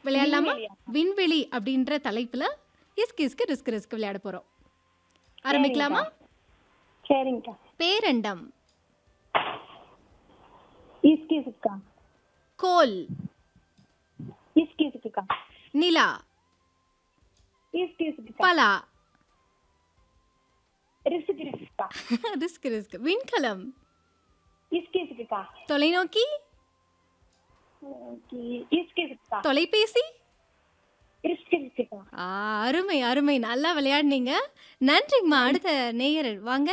விளையாடலாமா விண்வெளியா? விண்வெளி அப்படின்ற தலைப்புல இஸ்க் இஸ்க் ரிஸ்க் ரிஸ்க் விளையாட போறோம் ஆரம்பிக்கலாமா சரிங்கக்கா பேரண்டம் இஸ்கி இசுக்கா கோல் இஸ்கி இசுக்குக்கா நிலா இஸ்கி இசுக்குக்கா பலா ரிசுக்கு ரிசுக்கா ரிஸ்க் ரிஸ்க் விண்கலம் இஸ்கி இசுக்குக்கா தொலைநோக்கி இஸ்கி இசுக்குக்கா தொலைபேசி ரிஸ்கி ரிசுக்கா ஆ, அருமை அருமை நல்லா விளையாடுனீங்க நன்றிங்கம்மா அடுத்த நேயர் வாங்க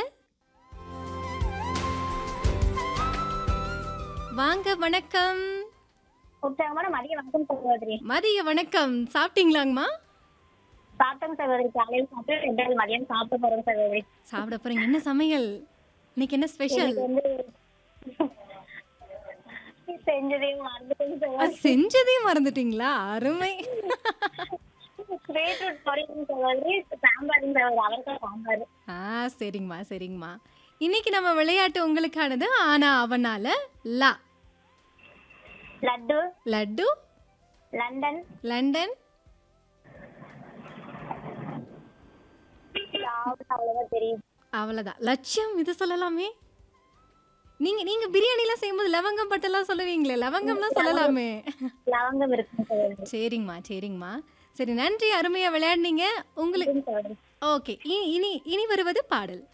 வாங்க வணக்கம் உற்சாகமான மதிய வணக்கம் சகோதரி மதிய வணக்கம் சாப்பிட்டீங்களாங்கம்மா சாப்பிட்டோங்க சகோதரி காலையில் சாப்பிட்டு ரெண்டாவது மதியம் சாப்பிட்டு போறோம் சகோதரி சாப்பிட போறீங்க என்ன சமையல் இன்னைக்கு என்ன ஸ்பெஷல் இன்னைக்கு வந்து செஞ்சதையும் மறந்துட்டேங்க சகோதரி செஞ்சதையும் மறந்துட்டீங்களா அருமை பீட்ரூட் பொரியல் சகோதரி சாம்பாருங்க சகோதரி அவருக்கும் சாம்பார் ஆ சரிங்கம்மா சரிங்கம்மா இன்னைக்கு நம்ம விளையாட்டு உங்களுக்கானது ஆனா அவனால லா லட்டு லட்டு லண்டன் லண்டன் அவ்வளவுதான் தெரியும் அவ்வளோதான் லட்சியம் இது சொல்லலாமே நீங்க நீங்க பிரியாணிலாம் செய்யும்போது லவங்கம் பட்டெல்லாம் சொல்லுவீங்களே லவங்கம்லாம் சொல்லலாமே லவங்கம் இருக்குங்க சகோதரி சரிங்கம்மா சரிங்கம்மா சரி நன்றி அருமையா விளையாடுனீங்க உங்களுக்கு சகோதரி ஓகே இனி இனி வருவது பாடல்